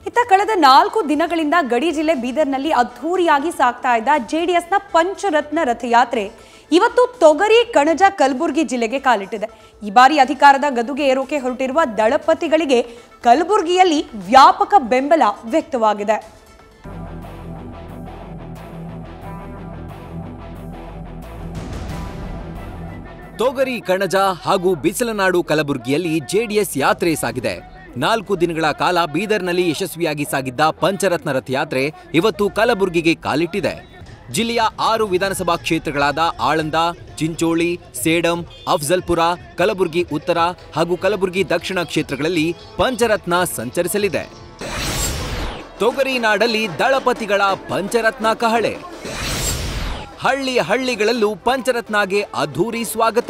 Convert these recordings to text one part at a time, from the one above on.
ಇತ್ತ ಕಳೆದ ನಾಲ್ಕು ದಿನಗಳಿಂದ ಗಡಿ ಜಿಲ್ಲೆ ಬೀದರ್ನಲ್ಲಿ ಅದ್ಧೂರಿಯಾಗಿ ಸಾಗ್ತಾ ಇದ್ದ ಜೆಡಿಎಸ್ನ ಪಂಚರತ್ನ ರಥಯಾತ್ರೆ ಇವತ್ತು ತೊಗರಿ ಕಣಜ ಕಲಬುರಗಿ ಜಿಲ್ಲೆಗೆ ಕಾಲಿಟ್ಟಿದೆ ಈ ಬಾರಿ ಅಧಿಕಾರದ ಗದುಗೆ ಏರೋಕೆ ಹೊರಟಿರುವ ದಳಪತಿಗಳಿಗೆ ಕಲಬುರಗಿಯಲ್ಲಿ ವ್ಯಾಪಕ ಬೆಂಬಲ ವ್ಯಕ್ತವಾಗಿದೆ ತೊಗರಿ ಕಣಜ ಹಾಗೂ ಬಿಸಿಲನಾಡು ಕಲಬುರಗಿಯಲ್ಲಿ ಜೆಡಿಎಸ್ ಯಾತ್ರೆ ಸಾಗಿದೆ ನಾಲ್ಕು ದಿನಗಳ ಕಾಲ ಬೀದರ್ನಲ್ಲಿ ಯಶಸ್ವಿಯಾಗಿ ಸಾಗಿದ್ದ ಪಂಚರತ್ನ ರಥಯಾತ್ರೆ ಇವತ್ತು ಕಲಬುರಗಿಗೆ ಕಾಲಿಟ್ಟಿದೆ ಜಿಲ್ಲೆಯ ಆರು ವಿಧಾನಸಭಾ ಕ್ಷೇತ್ರಗಳಾದ ಆಳಂದ ಚಿಂಚೋಳಿ ಸೇಡಂ ಅಫ್ಜಲ್ಪುರ ಕಲಬುರಗಿ ಉತ್ತರ ಹಾಗೂ ಕಲಬುರಗಿ ದಕ್ಷಿಣ ಕ್ಷೇತ್ರಗಳಲ್ಲಿ ಪಂಚರತ್ನ ಸಂಚರಿಸಲಿದೆ ತೊಗರಿ ನಾಡಲ್ಲಿ ದಳಪತಿಗಳ ಪಂಚರತ್ನ ಕಹಳೆ ಹಳ್ಳಿ ಹಳ್ಳಿಗಳಲ್ಲೂ ಪಂಚರತ್ನಾಗೆ ಅದ್ಧೂರಿ ಸ್ವಾಗತ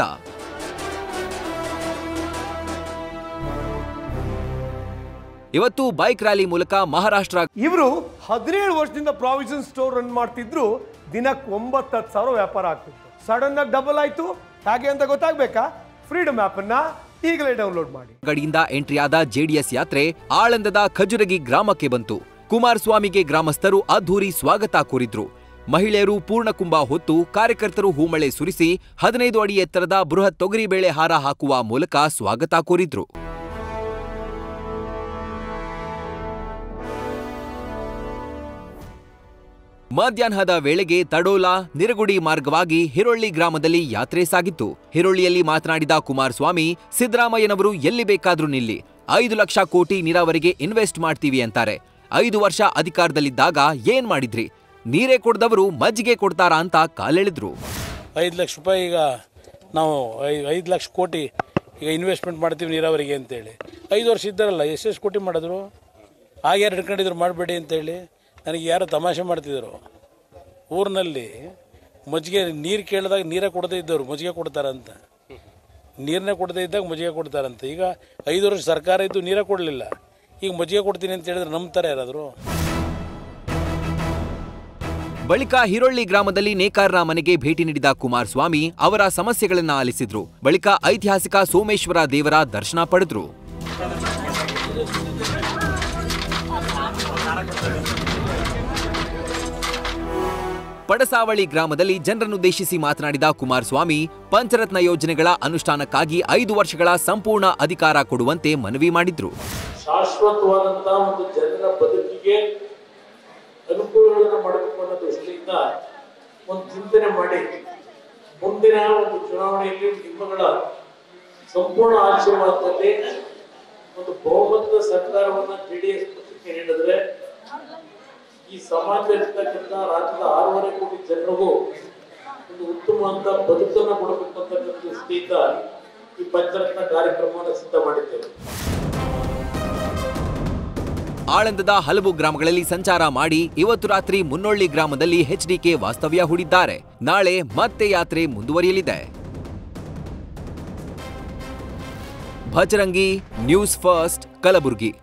ಇವತ್ತು ಬೈಕ್ ರ್ಯಾಲಿ ಮೂಲಕ ಮಹಾರಾಷ್ಟ್ರ ಇವರು ಹದಿನೇಳು ವರ್ಷದಿಂದ ಪ್ರಾವಿಷನ್ ಸ್ಟೋರ್ ರನ್ ಮಾಡ್ತಿದ್ರು ದಿನಕ್ಕೆ ಒಂಬತ್ತು ಹತ್ತು ಸಾವಿರ ವ್ಯಾಪಾರ ಆಗ್ತಿತ್ತು ಸಡನ್ ಆಗಿ ಡಬಲ್ ಆಯ್ತು ಹೇಗೆ ಅಂತ ಗೊತ್ತಾಗ್ಬೇಕಾ ಫ್ರೀಡಮ್ ಆಪ್ ಅನ್ನ ಈಗಲೇ ಡೌನ್ಲೋಡ್ ಮಾಡಿ ಗಡಿಯಿಂದ ಎಂಟ್ರಿಯಾದ ಜೆಡಿಎಸ್ ಯಾತ್ರೆ ಆಳಂದದ ಖಜುರಗಿ ಗ್ರಾಮಕ್ಕೆ ಬಂತು ಕುಮಾರಸ್ವಾಮಿಗೆ ಗ್ರಾಮಸ್ಥರು ಅದ್ಧೂರಿ ಸ್ವಾಗತ ಕೋರಿದ್ರು ಮಹಿಳೆಯರು ಪೂರ್ಣಕುಂಭ ಹೊತ್ತು ಕಾರ್ಯಕರ್ತರು ಹೂಮಳೆ ಸುರಿಸಿ ಹದಿನೈದು ಅಡಿ ಎತ್ತರದ ಬೃಹತ್ ತೊಗರಿಬೇಳೆ ಹಾರ ಹಾಕುವ ಮೂಲಕ ಸ್ವಾಗತ ಕೋರಿದ್ರು ಮಧ್ಯಾಹ್ನದ ವೇಳೆಗೆ ತಡೋಲಾ ನಿರಗುಡಿ ಮಾರ್ಗವಾಗಿ ಹಿರೊಳ್ಳಿ ಗ್ರಾಮದಲ್ಲಿ ಯಾತ್ರೆ ಸಾಗಿತ್ತು ಹಿರೊಳ್ಳಿಯಲ್ಲಿ ಮಾತನಾಡಿದ ಕುಮಾರಸ್ವಾಮಿ ಸಿದ್ದರಾಮಯ್ಯನವರು ಎಲ್ಲಿ ಬೇಕಾದ್ರೂ ನಿಲ್ಲಿ ಐದು ಲಕ್ಷ ಕೋಟಿ ನೀರಾವರಿಗೆ ಇನ್ವೆಸ್ಟ್ ಮಾಡ್ತೀವಿ ಅಂತಾರೆ ಐದು ವರ್ಷ ಅಧಿಕಾರದಲ್ಲಿದ್ದಾಗ ಏನ್ ಮಾಡಿದ್ರಿ ನೀರೇ ಕೊಡ್ದವರು ಮಜ್ಜಿಗೆ ಕೊಡ್ತಾರಾ ಅಂತ ಕಾಲೆಳೆದ್ರು ಐದು ಲಕ್ಷ ರೂಪಾಯಿ ಈಗ ನಾವು ಐ- ಐದು ಲಕ್ಷ ಕೋಟಿ ಈಗ ಇನ್ವೆಸ್ಟ್ಮೆಂಟ್ ಮಾಡ್ತೀವಿ ನೀರಾವರಿಗೆ ಅಂತೇಳಿ ಐದು ವರ್ಷ ಇದ್ದಾರಲ್ಲ ಎಷ್ಟೆಷ್ಟು ಕೋಟಿ ಮಾಡಿದ್ರು ಆಗ ಯಾರು ಹಿಡ್ಕೊಂಡಿದ್ರು ಮಾಡಬೇಡಿ ಅಂತೇಳಿ ನನಗೆ ಯಾರೋ ತಮಾಷೆ ಮಾಡ್ತಿದ್ರು ಊರಿನಲ್ಲಿ ಮಜ್ಜಿಗೆ ನೀರು ಕೇಳಿದಾಗ ನೀರೇ ಕೊಡದೇ ಇದ್ದವರು ಮಜ್ಜಿಗೆ ಕೊಡ್ತಾರಂತ ನೀರನ್ನೇ ಕೊಡದೇ ಇದ್ದಾಗ ಮಜ್ಜಿಗೆ ಕೊಡ್ತಾರಂತ ಈಗ ಐದು ವರ್ಷ ಸರ್ಕಾರ ಇದ್ದು ನೀರೇ ಕೊಡಲಿಲ್ಲ ಈಗ ಮಜ್ಜಿಗೆ ಕೊಡ್ತೀನಿ ಅಂತ ಹೇಳಿದ್ರೆ ನಂಬ್ತಾರೆ ಯಾರಾದರೂ ಬಳಿಕ ಹಿರೊಳ್ಳಿ ಗ್ರಾಮದಲ್ಲಿ ನೇಕಾರರ ಮನೆಗೆ ಭೇಟಿ ನೀಡಿದ ಕುಮಾರಸ್ವಾಮಿ ಅವರ ಸಮಸ್ಯೆಗಳನ್ನ ಆಲಿಸಿದ್ರು ಬಳಿಕ ಐತಿಹಾಸಿಕ ಸೋಮೇಶ್ವರ ದೇವರ ದರ್ಶನ ಪಡೆದ್ರು ಪಡಸಾವಳಿ ಗ್ರಾಮದಲ್ಲಿ ಜನರನ್ನುದ್ದೇಶಿಸಿ ಮಾತನಾಡಿದ ಕುಮಾರಸ್ವಾಮಿ ಪಂಚರತ್ನ ಯೋಜನೆಗಳ ಅನುಷ್ಠಾನಕ್ಕಾಗಿ ಐದು ವರ್ಷಗಳ ಸಂಪೂರ್ಣ ಅಧಿಕಾರ ಕೊಡುವಂತೆ ಮನವಿ ಮಾಡಿದ್ರು ಶಾಶ್ವತವಾದಂತಹ ಒಂದು ಜನರ ಬದುಕಿಗೆ ಅನುಕೂಲಗಳನ್ನು ಮಾಡಬೇಕು ಅನ್ನೋ ದೃಷ್ಟಿಯಿಂದ ಒಂದು ಚಿಂತನೆ ಮಾಡಿ ಮುಂದಿನ ಒಂದು ಚುನಾವಣೆಯಲ್ಲಿ ನಿಮ್ಮಗಳ ಸಂಪೂರ್ಣ ಆಶೀರ್ವಾದದಲ್ಲಿ ಒಂದು ಬಹುಮತದ ಸರ್ಕಾರವನ್ನ ಜೆಡಿಎಸ್ ಪಕ್ಷಕ್ಕೆ ನೀಡಿದ್ರೆ ಈ ಸಮಾಜದಲ್ಲಿರ್ತಕ್ಕಂಥ ರಾಜ್ಯದ ಆರೂವರೆ ಕೋಟಿ ಜನರಿಗೂ ಒಂದು ಉತ್ತಮವಾದ ಬದುಕನ್ನು ಕೊಡಬೇಕು ಅಂತಕ್ಕಂಥ ದೃಷ್ಟಿಯಿಂದ ಈ ಪಂಚರತ್ನ ಕಾರ್ಯಕ್ರಮವನ್ನು ಸಿದ್ಧ ಮಾಡಿದ್ದೇವೆ ಆಳಂದದ ಹಲವು ಗ್ರಾಮಗಳಲ್ಲಿ ಸಂಚಾರ ಮಾಡಿ ಇವತ್ತು ರಾತ್ರಿ ಮುನ್ನೊಳ್ಳಿ ಗ್ರಾಮದಲ್ಲಿ ಎಚ್ಡಿಕೆ ವಾಸ್ತವ್ಯ ಹೂಡಿದ್ದಾರೆ ನಾಳೆ ಮತ್ತೆ ಯಾತ್ರೆ ಮುಂದುವರಿಯಲಿದೆ ಭಜರಂಗಿ ನ್ಯೂಸ್ ಫಸ್ಟ್ ಕಲಬುರಗಿ